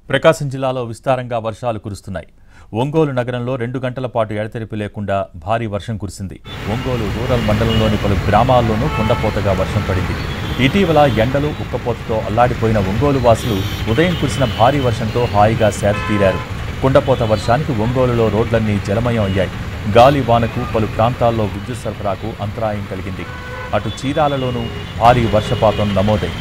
ప్రకాశం జిల్లాలో విస్తారంగా వర్షాలు కురుస్తున్నాయి ఒంగోలు నగరంలో రెండు గంటల పాటు ఎడతెరిపి లేకుండా భారీ వర్షం కురిసింది ఒంగోలు రూరల్ మండలంలోని పలు గ్రామాల్లోనూ కుండపోతగా వర్షం పడింది ఇటీవల ఎండలు ఉక్కపోతతో అల్లాడిపోయిన ఒంగోలు వాసులు ఉదయం కురిసిన భారీ వర్షంతో హాయిగా సేద తీరారు కుండపోత వర్షానికి ఒంగోలులో రోడ్లన్నీ జలమయం అయ్యాయి గాలి వానకు పలు ప్రాంతాల్లో విద్యుత్ సరఫరాకు అంతరాయం కలిగింది అటు చీరాలలోనూ భారీ వర్షపాతం నమోదైంది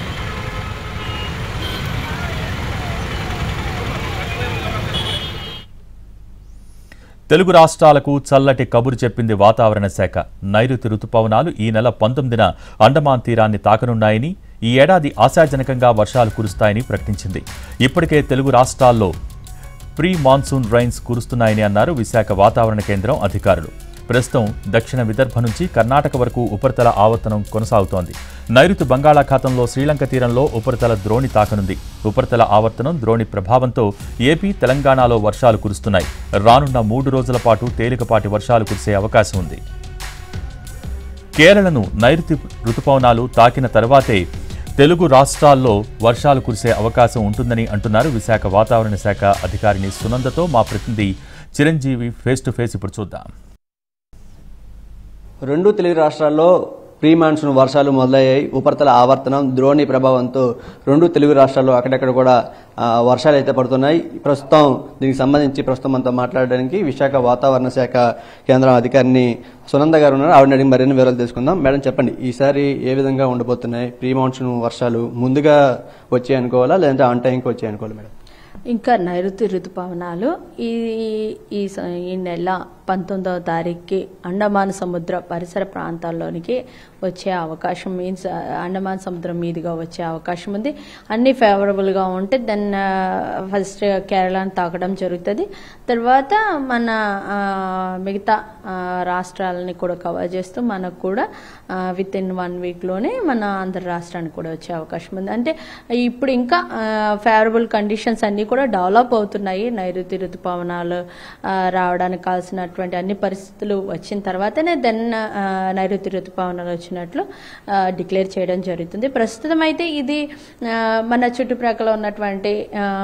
తెలుగు రాష్ట్రాలకు చల్లటి కబురు చెప్పింది వాతావరణ శాఖ నైరుతి రుతుపవనాలు ఈ నెల పంతొమ్మిదిన అండమాన్ తీరాన్ని తాకనున్నాయని ఈ ఏడాది ఆశాజనకంగా వర్షాలు కురుస్తాయని ప్రకటించింది ఇప్పటికే తెలుగు రాష్ట్రాల్లో ప్రీ మాన్సూన్ రైన్స్ కురుస్తున్నాయని అన్నారు విశాఖ వాతావరణ కేంద్రం అధికారులు ప్రస్తుతం దక్షిణ విదర్భ నుంచి కర్ణాటక వరకు ఉపరితల ఆవర్తనం కొనసాగుతోంది నైరుతి బంగాళాఖాతంలో శ్రీలంక తీరంలో ఉపరితల ద్రోణి తాకనుంది ఉపరితల ఆవర్తనం ద్రోణి ప్రభావంతో ఏపీ తెలంగాణలో వర్షాలు కురుస్తున్నాయి రానున్న మూడు రోజుల పాటు తేలికపాటి వర్షాలు కురిసే అవకాశం ఉంది కేరళను నైరుతి రుతుపవనాలు తాకిన తర్వాతే తెలుగు రాష్ట్రాల్లో వర్షాలు కురిసే అవకాశం ఉంటుందని అంటున్నారు విశాఖ వాతావరణ శాఖ అధికారిని సునందతో మా ప్రతినిధి చిరంజీవి ఫేస్ టు ఫేస్ ఇప్పుడు చూద్దాం రెండు తెలుగు రాష్ట్రాల్లో ప్రీ మాన్సూన్ వర్షాలు మొదలయ్యాయి ఉపరితల ఆవర్తనం ద్రోణి ప్రభావంతో రెండు తెలుగు రాష్ట్రాల్లో అక్కడక్కడ కూడా ఆ, వర్షాలు అయితే పడుతున్నాయి ప్రస్తుతం దీనికి సంబంధించి ప్రస్తుతం మనతో మాట్లాడడానికి విశాఖ వాతావరణ శాఖ కేంద్రం అధికారిని సునంద గారు ఉన్నారు ఆవిడని అడిగి మరిన్ని వివరాలు తెలుసుకుందాం మేడం చెప్పండి ఈసారి ఏ విధంగా ఉండబోతున్నాయి ప్రీ మాన్సూన్ వర్షాలు ముందుగా వచ్చాయి అనుకోవాలా లేదంటే ఆన్ టైంకి వచ్చాయి అనుకోవాలి మేడం ఇంకా నైరుతి ఋతుపవనాలు ఈ ఈ స- ఈ నెల పంతొమ్మిదవ తారీఖుకి అండమాన్ సముద్ర పరిసర ప్రాంతాల్లోనికి వచ్చే అవకాశం మీన్స్ అండమాన్ సముద్రం మీదుగా వచ్చే అవకాశం ఉంది అన్ని ఫేవరబుల్గా ఉంటే దెన్ ఫస్ట్ కేరళను తాకడం జరుగుతుంది తర్వాత మన ఆ, మిగతా ఆ, రాష్ట్రాలని కూడా కవర్ చేస్తూ మనకు కూడా విత్ ఇన్ వన్ వీక్లోనే మన ఆంధ్ర రాష్ట్రానికి కూడా వచ్చే అవకాశం ఉంది అంటే ఇప్పుడు ఇంకా ఫేవరబుల్ కండిషన్స్ అన్నీ కూడా డెవలప్ అవుతున్నాయి నైరుతి ఋతుపవనాలు ఆ, రావడానికి కావాల్సినటువంటి అన్ని పరిస్థితులు వచ్చిన తర్వాతనే దెన్ నైరుతి ఋతుపవనాలు వచ్చినట్లు డిక్లేర్ చేయడం జరుగుతుంది ప్రస్తుతం అయితే ఇది ఆ, మన చుట్టుప్రక్కల ఉన్నటువంటి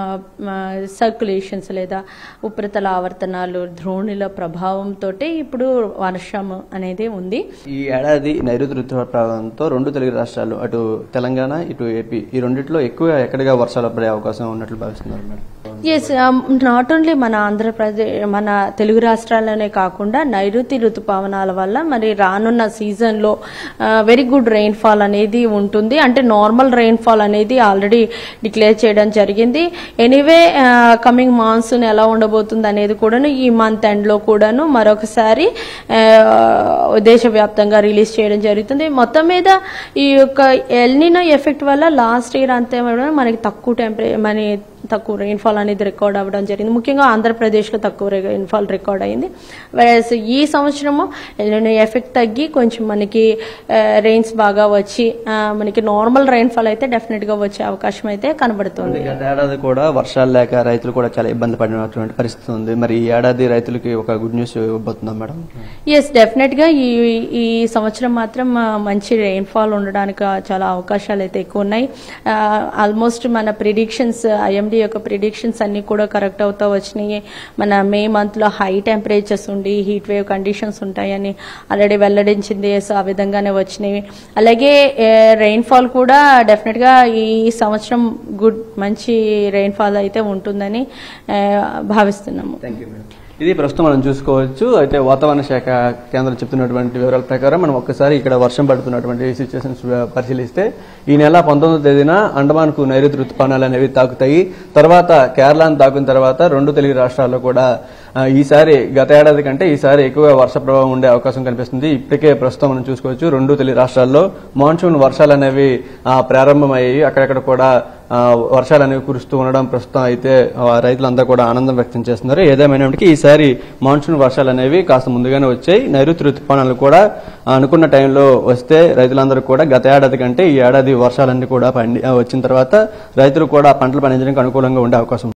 సర్క్యులేషన్స్ లేదా ఉపరితల ఆవర్తనాలు ద్రోణుల ప్రభావంతో ఇప్పుడు వర్షం అనేది ఉంది ఈ ఏడాది నైరుతి ఋతుప్రభావంతో రెండు తెలుగు రాష్ట్రాలు అటు తెలంగాణ ఇటు ఏపీ ఈ రెండిట్లో ఎక్కువ ఎక్కడిగా వర్షాలు పడే అవకాశం ఉన్నట్లు భావిస్తున్నారు మేడం ఎస్ నాట్ ఓన్లీ మన ఆంధ్రప్రదేశ్ మన తెలుగు రాష్ట్రాల్లోనే కాకుండా నైరుతి ఋతుపవనాల వల్ల మరి రానున్న సీజన్లో వెరీ గుడ్ రెయిన్ ఫాల్ అనేది ఉంటుంది అంటే నార్మల్ రెయిన్ ఫాల్ అనేది ఆల్రెడీ డిక్లేర్ చేయడం జరిగింది ఎనీవే కమింగ్ మాన్సూన్ ఎలా ఉండబోతుంది అనేది కూడాను ఈ మంత్ ఎండ్లో కూడాను మరొకసారి ఆ, దేశవ్యాప్తంగా రిలీజ్ చేయడం జరుగుతుంది మొత్తం మీద ఈ యొక్క ఎల్నినో ఎఫెక్ట్ వల్ల లాస్ట్ ఇయర్ అంతే మనకి తక్కువ టెంపరే మన తక్కువ రెయిన్ఫాల్ అనేది రికార్డ్ అవ్వడం జరిగింది ముఖ్యంగా ఆంధ్రప్రదేశ్లో తక్కువ రెయిన్ఫాల్ రికార్డ్ అయింది వెరస్ ఈ సంవత్సరము ఎల్నినో ఎఫెక్ట్ తగ్గి కొంచెం మనకి రెయిన్స్ బాగా వచ్చి ఆ, మనకి నార్మల్ రెయిన్ఫాల్ అయితే డెఫినెట్గా వచ్చే అవకాశం అయితే కనబడుతుంది గత ఏడాది కూడా వర్షాలు లేక రైతులు కూడా చాలా ఇబ్బంది పడినటువంటి పరిస్థితి ఉంది మరి ఈ ఏడాది రైతులకి ఒక గుడ్ న్యూస్ ఇవ్వబోతుందా మేడం ఎస్ డెఫినెట్ గా ఈ ఈ సంవత్సరం మాత్రం ఆ, మంచి రెయిన్ఫాల్ ఉండడానికి ఆ, చాలా అవకాశాలు అయితే ఎక్కువ ఉన్నాయి ఆల్మోస్ట్ మన ప్రిడిక్షన్స్ ఐఎండి యొక్క ప్రిడిక్షన్స్ అన్ని కూడా కరెక్ట్ అవుతా వచ్చినాయి మన మే మంత్ లో హై టెంపరేచర్స్ ఉండి హీట్ వేవ్ కండిషన్స్ ఉంటాయని ఆల్రెడీ వెల్లడించింది సో ఆ విధంగానే వచ్చినాయి అలాగే రెయిన్ఫాల్ కూడా డెఫినెట్ గా ఈ సంవత్సరం గుడ్ మంచి రెయిన్ఫాల్ అయితే ఉంటుందని ఆ, భావిస్తున్నాము ఇది ప్రస్తుతం మనం చూసుకోవచ్చు అయితే వాతావరణ శాఖ కేంద్రం చెప్తున్నటువంటి వివరాల ప్రకారం మనం ఒక్కసారి ఇక్కడ వర్షం పడుతున్నటువంటి సిచ్యువేషన్స్ పరిశీలిస్తే ఈ నెల పంతొమ్మిదో తేదీన అండమాన్కు నైరుతి ఋతుపవనాలు అనేవి తాకుతాయి తర్వాత కేరళను తాకిన తర్వాత రెండు తెలుగు రాష్ట్రాల్లో కూడా ఆ, ఈసారి గత ఏడాది కంటే ఈసారి ఎక్కువ వర్ష ప్రభావం ఉండే అవకాశం కనిపిస్తుంది ఇప్పటికే ప్రస్తుతం మనం చూసుకోవచ్చు రెండు తెలుగు రాష్ట్రాల్లో మాన్సూన్ వర్షాలు అనేవి ఆ, ప్రారంభమయ్యాయి అక్కడక్కడ కూడా ఆ, వర్షాలు అనేవి కురుస్తూ ఉండడం ప్రస్తుతం అయితే ఆ, రైతులందరూ కూడా ఆనందం వ్యక్తం చేస్తున్నారు ఏదేమైనప్పటికీ ఈసారి మాన్సూన్ వర్షాలు అనేవి కాస్త ముందుగానే వచ్చాయి నైరుతి ఋతుపవనాలు కూడా అనుకున్న టైంలో వస్తే రైతులందరూ కూడా గత ఏడాది కంటే ఈ ఏడాది వర్షాలన్నీ కూడా పండి ఆ, వచ్చిన తర్వాత రైతులు కూడా పంటలు పండించడానికి అనుకూలంగా ఉండే అవకాశం ఉంది.